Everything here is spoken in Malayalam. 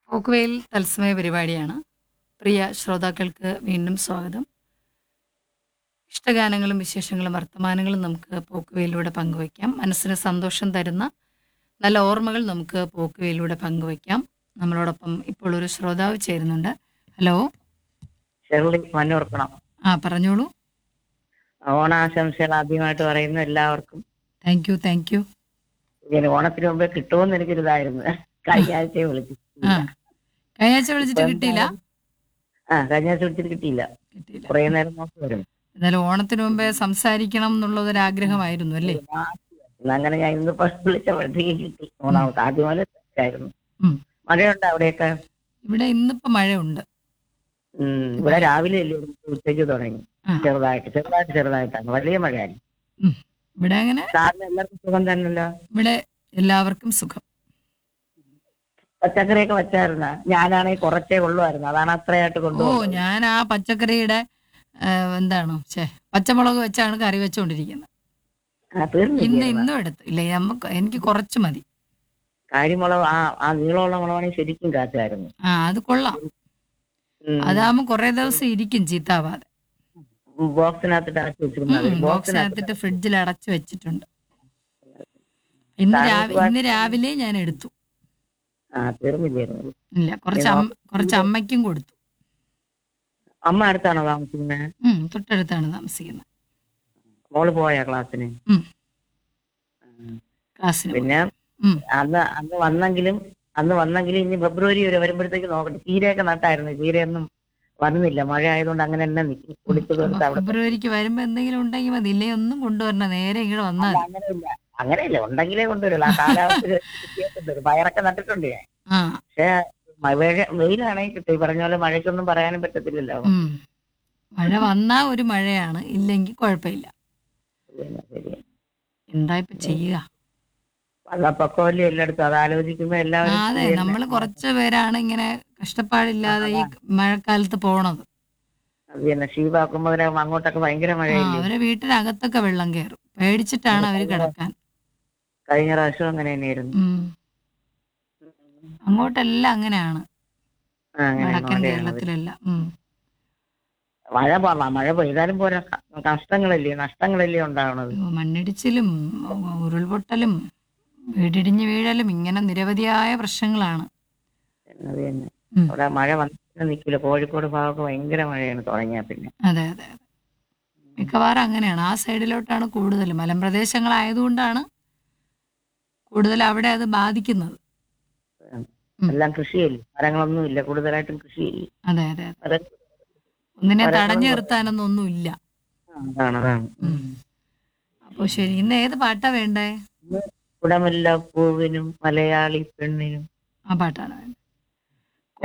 പോക്കുവെയിൽ തത്സമയ പരിപാടിയാണ് പ്രിയ ശ്രോതാക്കൾക്ക് വീണ്ടും സ്വാഗതം ഇഷ്ടഗാനങ്ങളും വിശേഷങ്ങളും വർത്തമാനങ്ങളും നമുക്ക് പോക്കുവെയിലൂടെ പങ്കുവയ്ക്കാം മനസ്സിന് സന്തോഷം തരുന്ന നല്ല ഓർമ്മകൾ നമുക്ക് പോക്കുവെയിലൂടെ പങ്കുവയ്ക്കാം നമ്മളോടൊപ്പം ഇപ്പോൾ ഒരു ശ്രോതാവ് ചേരുന്നുണ്ട് ഹലോ ഷെർലി മണ്ണൂർക്കണം ആ പറഞ്ഞോളൂ ഓണാശംസകൾ ആദ്യമായിട്ട് പറയുന്ന എല്ലാവർക്കും താങ്ക് യു താങ്ക് യു ഇങ്ങനെ ഓണത്തിന് മുമ്പേ കിട്ടുമെന്ന് എനിക്കൊരിതായിരുന്നു കഴിഞ്ഞ ആഴ്ചയെ വിളിച്ചു ആ കഴിഞ്ഞ ആഴ്ച വിളിച്ചിട്ട് കിട്ടിയില്ല ആ കഴിഞ്ഞ ആഴ്ച വിളിച്ചിട്ട് കിട്ടിയില്ല കിട്ടിയില്ല കുറെ നേരം നോക്കി വരും എന്നാലും ഓണത്തിന് മുമ്പേ സംസാരിക്കണം എന്നുള്ളതൊരു ആഗ്രഹമായിരുന്നു അല്ലേ ഇന്ന് അങ്ങനെ ഞാൻ ഇന്നിപ്പോ വിളിച്ചപ്പോഴത്തേക്ക് കിട്ടി ഓണാമത്തെ ആദ്യം പോലെ ആയിരുന്നു ഉം. മഴയുണ്ട് അവിടെയൊക്കെ ഇവിടെ ഇന്നിപ്പോ മഴയുണ്ട് ഉം, ഇവിടെ രാവിലെ അല്ലേ ഒരു ഉച്ചയ്ക്ക് തുടങ്ങി ആ. ചെറുതായിട്ട് ചെറുതായിട്ട് ചെറുതായിട്ടാണ് വലിയ മഴയായിരുന്നു ഉം. ഇവിടെ അങ്ങനെ സാറിന് എല്ലാവർക്കും സുഖം തന്നെയല്ലോ ഇവിടെ എല്ലാവർക്കും സുഖം പച്ചക്കറിയൊക്കെ വെച്ചായിരുന്ന ഞാനാണെങ്കിൽ കുറച്ചേ ഉള്ളുമായിരുന്നു അതാണ് അത്രയായിട്ട് ഓ കൊണ്ടുപോകുന്നത് ഞാൻ ആ പച്ചക്കറിയുടെ ആ, എന്താണ് ഛേ പച്ചമുളക് വെച്ചാണ് കറി വെച്ചുകൊണ്ടിരിക്കുന്നത് ആ, ഇന്ന് തീർന്നില്ല ഇന്നും എടുത്തു ഇല്ല നമുക്ക് എനിക്ക് കുറച്ച് മതി കാരിമുളക് ആ ആ നീളമുള്ള മുളകാണെങ്കിൽ ശരിക്കും കാച്ചായിരുന്നു ആ അത് കൊള്ളാം ഉം. അതാകുമ്പോ കുറെ ദിവസം ഇരിക്കും ചീത്താവാതെ ബോക്സിനകത്തിട്ട് അടച്ചു വെച്ചിരുന്നത് ഉം, ബോക്സിനകത്തിട്ട് ഫ്രിഡ്ജിൽ അടച്ചു വെച്ചിട്ടുണ്ട് ഇന്ന് രാവിലെ ഇന്ന് രാവിലെ ഞാൻ എടുത്തു ആ തീർന്നില്ലായിരുന്നു ഇല്ല കുറച്ച് അമ്മ കുറച്ച് അമ്മയ്ക്കും കൊടുത്തു അമ്മ അടുത്താണോ താമസിക്കുന്നത് ഉം തൊട്ടടുത്താണ് താമസിക്കുന്നത് മോള് പോയാ ക്ലാസ്സിന് ഉം ക്ലാസ്സിന് പോയി. പിന്നെ ഉം അന്ന് അന്ന് വന്നെങ്കിലും അന്ന് വന്നെങ്കിലും ഇനി ഫെബ്രുവരി വരെ വരുമ്പോഴത്തേക്ക് നോക്കട്ടെ ചീരയൊക്കെ നട്ടായിരുന്നു ചീരയൊന്നും വന്നില്ല മഴ ആയതുകൊണ്ട് അങ്ങനെ തന്നെ നിൽക്കും കുടിച്ചു അപ്പൊ തീർത്ത് അവിടെ ഫെബ്രുവരിക്ക് വരുമ്പോ എന്തെങ്കിലും ഉണ്ടെങ്കിൽ മതി ഇല്ലേ ഒന്നും കൊണ്ടുവരണം നേരെ ഇങ്ങോട്ട് വന്നാൽ മതി. അങ്ങനെയില്ല അങ്ങനെയില്ല ഉണ്ടെങ്കിലേ കൊണ്ടുവരുള്ളൂ ആ കാലാവസ്ഥ വ്യത്യാസം വരും പയറൊക്കെ നട്ടിട്ടുണ്ട് ഞാൻ ആ പക്ഷേ മഴ വെയിലാണെങ്കിൽ കിട്ടും ഈ പറഞ്ഞ പോലെ മഴയ്ക്കൊന്നും പറയാനും പറ്റത്തില്ലല്ലോ ഉം മഴ വന്നാ ഒരു മഴയാണ് ഇല്ലെങ്കിൽ കുഴപ്പമില്ല ശരിയെന്നാ, ശരി എന്താ ഇപ്പൊ ചെയ്യുക വെള്ളപ്പൊക്കമല്ലേ എല്ലായിടത്തും അത് ആലോചിക്കുമ്പോ ആ, എല്ലാവരും അതെ നമ്മൾ കുറച്ച് പേരാണ് ഇങ്ങനെ കഷ്ടപ്പാടില്ലാതെ ഈ മഴക്കാലത്ത് പോണത് അത് തന്നെ ഷീവാക്കുമ്പോ അങ്ങോട്ടൊക്കെ ഭയങ്കര ആ മഴയില്ലേ അവരെ വീട്ടിനകത്തൊക്കെ വെള്ളം കയറും പേടിച്ചിട്ടാണ് അവര് കിടക്കാൻ കഴിഞ്ഞ പ്രാവശ്യം അങ്ങനെ തന്നെയായിരുന്നു ഉം അങ്ങോട്ടെല്ലാം അങ്ങനെയാണ് ആ, അങ്ങനെ വടക്കൻ മഴയാണ്. കേരളത്തിലെല്ലാം ഉം മഴ പോവാ മഴ പെയ്താലും പോരാ ക- നഷ്ടങ്ങളല്ലേ നഷ്ടങ്ങളല്ലേ ഉണ്ടാവണത് അയ്യോ, മണ്ണിടിച്ചിലും ഉരുൾപൊട്ടലും വീടിടിഞ്ഞ് വീഴലും ഇങ്ങനെ നിരവധിയായ പ്രശ്നങ്ങളാണ് അത് തന്നെ ഉം. അവിടെ മഴ വന്നിട്ട് നിൽക്കില്ല കോഴിക്കോട് ഭാഗമൊക്കെ ഭയങ്കര മഴയാണ് തുടങ്ങിയ പിന്നെ അതെ അതെ അതെ മിക്കവാറും അങ്ങനെയാണ് ആ സൈഡിലോട്ടാണ് കൂടുതൽ മലമ്പ്രദേശങ്ങളായതുകൊണ്ടാണ് കൂടുതൽ അവിടെ അത് ബാധിക്കുന്നത് ഉം. എല്ലാം കൃഷിയല്ലേ മരങ്ങളൊന്നും ഇല്ല കൂടുതലായിട്ടും കൃഷിയില്ല അതെ അതെ അതെ അത് ഒന്നിനെ മരങ്ങളും തടഞ്ഞു നിർത്താനൊന്നും ഒന്നുമില്ല അതാണ് അതാണ് അപ്പോൾ ശരി ഇന്ന് ഏത് പാട്ടാ വേണ്ടേ കുടമില്ല പൂവിനും മലയാളി പെണ്ണിനും ആ പാട്ടാണ് വേണ്ടത്